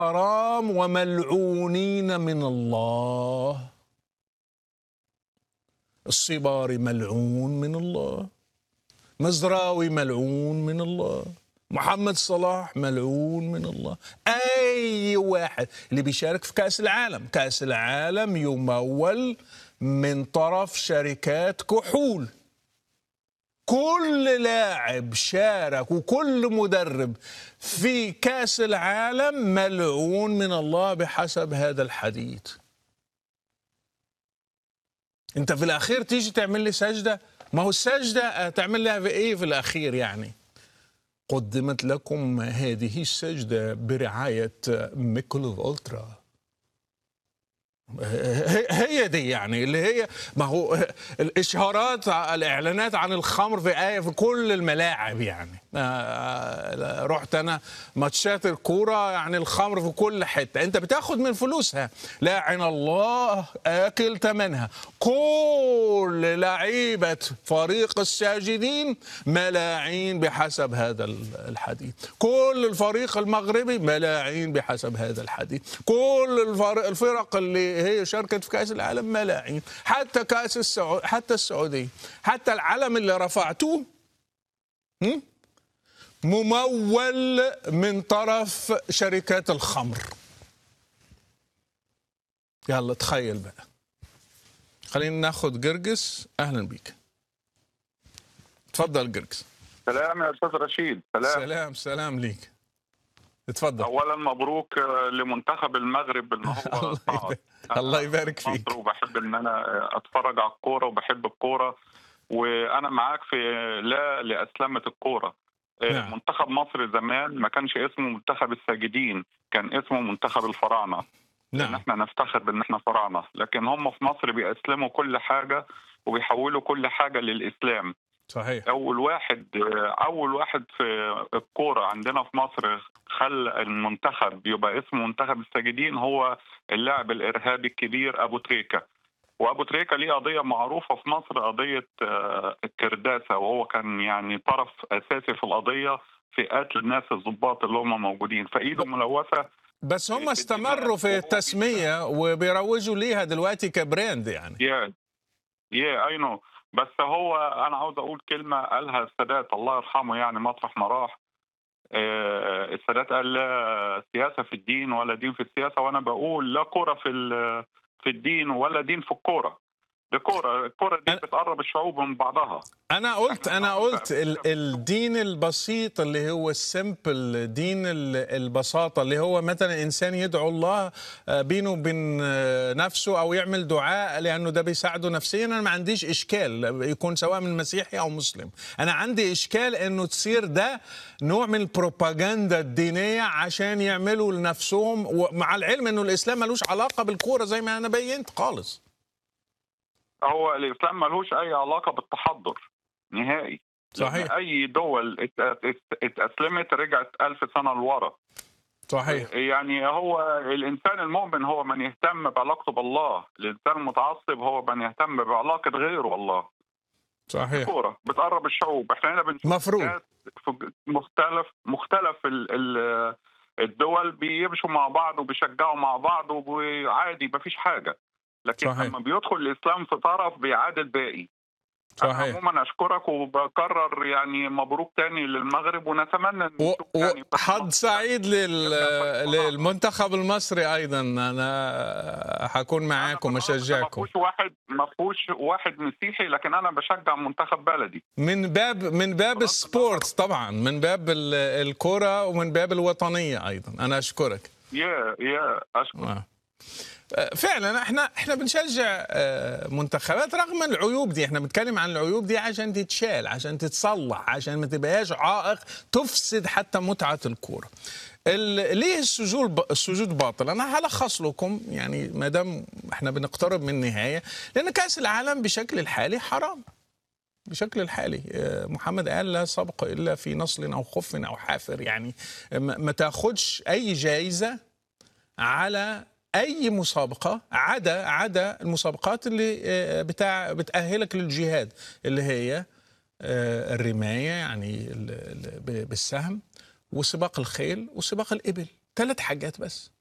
حرام وملعونين من الله الصباري ملعون من الله مزراوي ملعون من الله محمد صلاح ملعون من الله اي واحد اللي بيشارك في كاس العالم كاس العالم يمول من طرف شركات كحول كل لاعب شارك وكل مدرب في كاس العالم ملعون من الله بحسب هذا الحديث انت في الاخير تيجي تعمل لي سجده ما هو السجده تعمل لها في ايه في الاخير يعني قدمت لكم هذه السجده برعايه ميكولوف الترا هي دي يعني اللي هي ما هو الاشهارات الاعلانات عن الخمر في ايه في كل الملاعب يعني رحت انا ماتشات الكوره يعني الخمر في كل حته انت بتاخد من فلوسها لاعن الله اكل ثمنها كل لعيبه فريق الساجدين ملاعين بحسب هذا الحديث كل الفريق المغربي ملاعين بحسب هذا الحديث كل الفرق اللي هي شاركت في كاس العالم ملاعين حتى كاس السعوديه حتى السعوديه حتى العلم اللي رفعتوه ممول من طرف شركات الخمر يلا تخيل بقى خلينا ناخد جرجس اهلا بيك اتفضل جرجس سلام يا استاذ رشيد سلام سلام سلام ليك اتفضل اولا مبروك لمنتخب المغرب ان هو الله, الله يبارك فيك وبحب ان انا اتفرج على الكوره وبحب الكوره وانا معاك في لا لاسلمه الكوره نعم. منتخب مصر زمان ما كانش اسمه منتخب الساجدين كان اسمه منتخب الفراعنه نعم. ان احنا نفتخر بان احنا فراعنه لكن هم في مصر بيأسلموا كل حاجه وبيحولوا كل حاجه للاسلام صحيح اول واحد اول واحد في الكوره عندنا في مصر خلى المنتخب يبقى اسمه منتخب الساجدين هو اللاعب الارهابي الكبير ابو تريكه وابو تريكه ليه قضيه معروفه في مصر قضيه الكرداسه وهو كان يعني طرف اساسي في القضيه في قتل الناس الضباط اللي هم موجودين فايده ملوثه بس هم استمروا في التسميه وبيروجوا ليها دلوقتي كبراند يعني يا يا اي نو بس هو انا عاوز اقول كلمه قالها السادات الله يرحمه يعني مطرح ما راح السادات قال لا سياسه في الدين ولا دين في السياسه وانا بقول لا كره في في الدين ولا دين في الكوره دي كوره الكوره دي بتقرب الشعوب من بعضها انا قلت انا قلت الدين البسيط اللي هو السمبل دين البساطه اللي هو مثلا انسان يدعو الله بينه وبين نفسه او يعمل دعاء لانه ده بيساعده نفسيا انا ما عنديش اشكال يكون سواء من مسيحي او مسلم انا عندي اشكال انه تصير ده نوع من البروباغندا الدينيه عشان يعملوا لنفسهم ومع العلم انه الاسلام ملوش علاقه بالكوره زي ما انا بينت خالص هو الاسلام ملوش اي علاقه بالتحضر نهائي صحيح اي دول اتاسلمت رجعت ألف سنه لورا صحيح يعني هو الانسان المؤمن هو من يهتم بعلاقته بالله الانسان المتعصب هو من يهتم بعلاقه غيره بالله صحيح كوره بتقرب الشعوب احنا هنا بنشوف مفروض مختلف مختلف ال ال الدول بيمشوا مع بعض وبيشجعوا مع بعض وعادي مفيش حاجه لكن صحيح. لما بيدخل الاسلام في طرف بيعادل باقي صحيح عموما اشكرك وبكرر يعني مبروك تاني للمغرب ونتمنى و... وحظ سعيد لل... للمنتخب المصري ايضا انا حكون معاكم واشجعكم ما فيهوش واحد ما فيهوش واحد مسيحي لكن انا بشجع منتخب بلدي من باب من باب السبورت طبعا من باب الكره ومن باب الوطنيه ايضا انا اشكرك يا يا اشكرك آه. فعلا احنا احنا بنشجع منتخبات رغم العيوب دي احنا بنتكلم عن العيوب دي عشان تتشال عشان تتصلح عشان ما تبقاش عائق تفسد حتى متعه الكوره ليه السجود السجود باطل انا هلخص لكم يعني ما دام احنا بنقترب من النهايه لان كاس العالم بشكل الحالي حرام بشكل الحالي محمد قال لا سبق الا في نصل او خف او حافر يعني ما تاخدش اي جائزه على اي مسابقه عدا عدا المسابقات اللي بتاع بتاهلك للجهاد اللي هي الرمايه يعني بالسهم وسباق الخيل وسباق الابل ثلاث حاجات بس